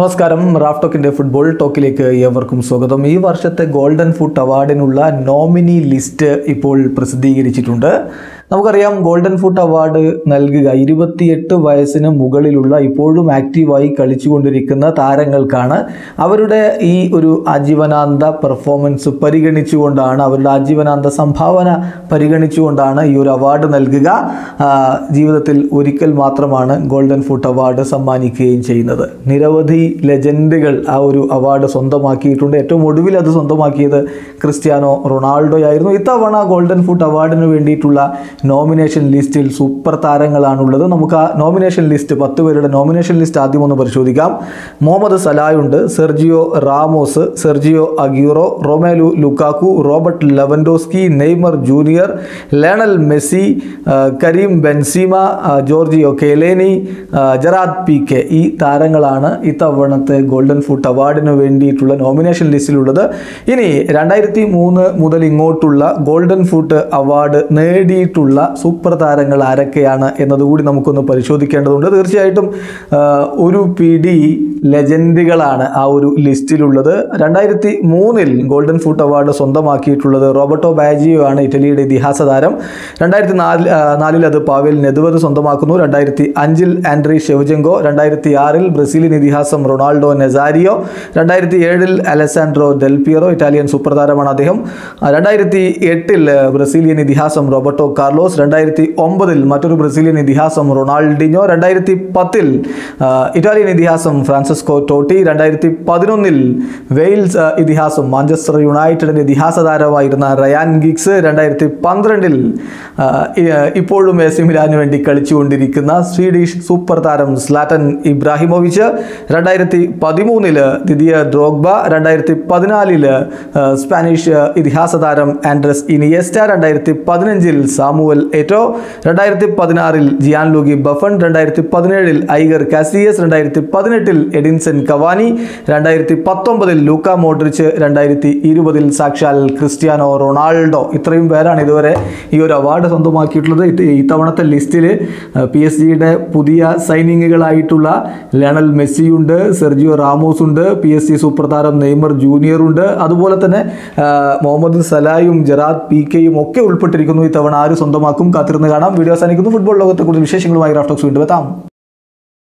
നമസ്കാരം Raf ടോക്കിന്റെ football ടോക്കിലേക്ക് ഏവർക്കും സ്വാഗതം ഈ വർഷത്തെ ഗോൾഡൻ ഫുട്ട് അവാർഡിനുള്ള നോമിനി ലിസ്റ്റ് ഇപ്പോൾ പ്രസിദ്ധീകരിച്ചിട്ടുണ്ട് നമുക്കറിയാം ഗോൾഡൻ ഫുട്ട് അവാർഡ് നൽകുക ഇരുപത്തിയെട്ട് വയസ്സിന് മുകളിലുള്ള ഇപ്പോഴും ആക്റ്റീവായി കളിച്ചുകൊണ്ടിരിക്കുന്ന താരങ്ങൾക്കാണ് അവരുടെ ഈ ഒരു ആജീവനാന്ത പെർഫോമൻസ് പരിഗണിച്ചുകൊണ്ടാണ് അവരുടെ ആജീവനാന്ത സംഭാവന പരിഗണിച്ചുകൊണ്ടാണ് ഈ ഒരു അവാർഡ് നൽകുക ആ, ജീവിതത്തിൽ ഒരിക്കൽ മാത്രമാണ് ഗോൾഡൻ ഫുട്ട് അവാർഡ് സമ്മാനിക്കുകയും ചെയ്യുന്നത് നിരവധി ലെജൻഡുകൾ ആ ഒരു അവാർഡ് സ്വന്തമാക്കിയിട്ടുണ്ട് ഏറ്റവും ഒടുവിൽ അത് സ്വന്തമാക്കിയത് ക്രിസ്ത്യാനോ റൊണാൾഡോ ആയിരുന്നു ഇത്തവണ ഗോൾഡൻ ഫുട്ട് അവാർഡിന് വേണ്ടിയിട്ടുള്ള നോമിനേഷൻ ലിസ്റ്റിൽ സൂപ്പർ താരങ്ങളാണുള്ളത് നമുക്ക് ആ നോമിനേഷൻ ലിസ്റ്റ് പത്ത് പേരുടെ നോമിനേഷൻ ലിസ്റ്റ് ആദ്യം ഒന്ന് പരിശോധിക്കാം മുഹമ്മദ് സലായുണ്ട് Sergio Ramos Sergio Aguero Romelu Lukaku Robert Lewandowski Neymar junior Lionel Messi ആ, കരീം ബെൻസീമ ആ, ജോർജിയോ കെലേനി ആ, ജറാദ് പി കെ ഈ താരങ്ങളാണ് ഇത്തവണത്തെ ഗോൾഡൻ ഫുട്ട് അവാർഡിന് വേണ്ടിയിട്ടുള്ള നോമിനേഷൻ ലിസ്റ്റിലുള്ളത് ഇനി രണ്ടായിരത്തി മൂന്ന് മുതൽ ഇങ്ങോട്ടുള്ള ഗോൾഡൻ ഫുട്ട് അവാർഡ് നേടിയിട്ടുള്ള സൂപ്പർ താരങ്ങൾ ആരൊക്കെയാണ് എന്നതുകൂടി നമുക്കൊന്ന് പരിശോധിക്കേണ്ടതുണ്ട് തീർച്ചയായിട്ടും ആ, ഒരു പിടി ലെജൻഡുകളാണ് ആ ഒരു ലിസ്റ്റിലുള്ളത് രണ്ടായിരത്തി മൂന്നിൽ ഗോൾഡൻ ഫുട്ട് അവാർഡ് സ്വന്തമാക്കിയിട്ടുള്ളത് റോബർട്ടോ ബാജിയോ ആണ് ഇറ്റലിയുടെ ഇതിഹാസ താരം രണ്ടായിരത്തി നാല് ആ, നാലിൽ അത് പാവേൽ നെതുവത് സ്വന്തമാക്കുന്നു രണ്ടായിരത്തി അഞ്ചിൽ ആൻഡ്രി ഷെവജെങ്കോ രണ്ടായിരത്തി ആറിൽ ബ്രസീലിയൻ ഇതിഹാസം റൊണാൾഡോ നെസാരിയോ രണ്ടായിരത്തി ഏഴിൽ അലസാൻഡ്രോ ഡെൽപിയറോ ഇറ്റാലിയൻ സൂപ്പർ താരമാണ് അദ്ദേഹം ആ, രണ്ടായിരത്തി എട്ടിൽ ആ, ബ്രസീലിയൻ ഇതിഹാസം റോബർട്ടോ കാർലോസ് രണ്ടായിരത്തി ഒമ്പതിൽ മറ്റൊരു ബ്രസീലിയൻ ഇതിഹാസം റൊണാൾഡിനോ രണ്ടായിരത്തി പത്തിൽ ആ, ഇറ്റാലിയൻ ഇതിഹാസം ഫ്രാൻസിസ്കോ ടോട്ടി രണ്ടായിരത്തി പതിനൊന്നിൽ വെയിൽസ് ആ, ഇതിഹാസം മാഞ്ചസ്റ്റർ യുണൈറ്റഡിന്റെ ഇതിഹാസ താരമായിരുന്ന റയാൻ ഗിഗ്സ് രണ്ടായിരത്തി പന്ത്രണ്ടിൽ ആ, ഇ- ഇപ്പോഴും എ സി മിലാന് വേണ്ടി കളിച്ചുകൊണ്ടിരിക്കുന്ന സ്വീഡിഷ് സൂപ്പർ താരം സ്ലാറ്റൻ ഇബ്രാഹിമോവിച്ച് രണ്ടായിരത്തി പതിമൂന്നില് ദിദിയ ഡ്രോഗ്ബ രണ്ടായിരത്തി പതിനാലില് ആ, സ്പാനിഷ് ആ, ഇതിഹാസ താരം ആൻഡ്രസ് ഇനിയസ്റ്റ രണ്ടായിരത്തി പതിനഞ്ചിൽ സാമുവൽ എറ്റോ രണ്ടായിരത്തി പതിനാറിൽ ജിയാൻ ലൂഗി ബഫൺ രണ്ടായിരത്തി പതിനേഴിൽ ഐഗർ കാസിയസ് രണ്ടായിരത്തി പതിനെട്ടിൽ എഡിൻസൺ കവാനി രണ്ടായിരത്തി പത്തൊമ്പതിൽ ലൂക്ക മോഡ്രിച്ച് രണ്ടായിരത്തി ഇരുപതിൽ സാക്ഷാൽ ക്രിസ്ത്യാനോ റൊണാൾഡോ ഇത്രയും പേരാണ് ഇതുവരെ ഈ ഒരു അവാർഡ് സ്വന്തമാക്കിയിട്ടുള്ളത് ഇത് ഇത്തവണത്തെ ലിസ്റ്റിൽ പി എസ് ജിയുടെ പുതിയ സൈനിങ്ങുകളായിട്ടുള്ള ലയണൽ മെസ്സിയുണ്ട് സെർജിയോ റാമോസ് ഉണ്ട് പി എസ് സി സൂപ്പർ താരം നെയ്മർ ജൂനിയർ ഉണ്ട് അതുപോലെ തന്നെ ആ, മുഹമ്മദ് സലായും ജറാദ് പി കെയും ഒക്കെ ഉൾപ്പെട്ടിരിക്കുന്നു ഇത്തവണ ആര് സ്വന്തമാക്കും കാത്തിരുന്ന് കാണാം വീഡിയോ അവസാനിക്കുന്നു ഫുട്ബോൾ ലോകത്തെ കൂടുതൽ വിശേഷങ്ങളുമായി റാഫ്റ്റോക്സ് വീണ്ടും എത്താം